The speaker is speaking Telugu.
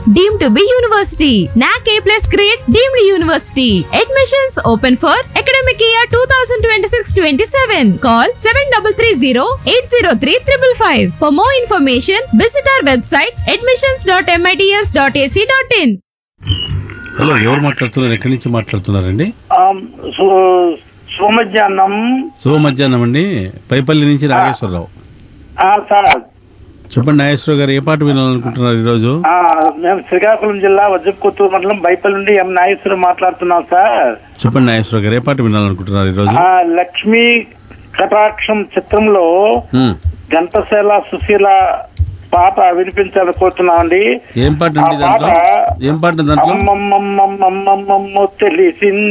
deemed to be university. NAC A plus grade deemed university. Admissions open for academic year 2026-27. Call 7330-803-555. For more information, visit our website admissions.mits.ac.in. Hello ఎవరు మాట్లాడుతున్నారు ఎక్కడి నుంచి మాట్లాడుతున్నారండి ఆమ్, సు- సుమధ్యాహ్నం శుభ మధ్యాహ్నం అండి పైపల్లి నుంచి నాగేశ్వరరావు ఆ, సార్ చెప్పండి నాగేశ్వరరావు గారు ఏ పాట వినాలనుకుంటున్నారు ఈరోజు ఆ, మేము శ్రీకాకుళం జిల్లా వజ్రపుత్తూరు మండలం బైపల్లి నుండి ఎం నాగేశ్వరం మాట్లాడుతున్నాం సార్ చెప్పండి నాగేశ్వరరావు గారు ఏ పాట వినాలనుకుంటున్నారు ఈరోజు ఆ లక్ష్మీ కటాక్షం చిత్రంలో ఉమ్. ఘంటసాల సుశీల పాట వినిపించాలనుకుంటున్నాం అండి ఏం పాట అండి ఆ దాంట్లో పాట ఏం పాట దాంట్లో అమ్మమ్మమ్మమ్మమ్మమ్మో తెలిసింది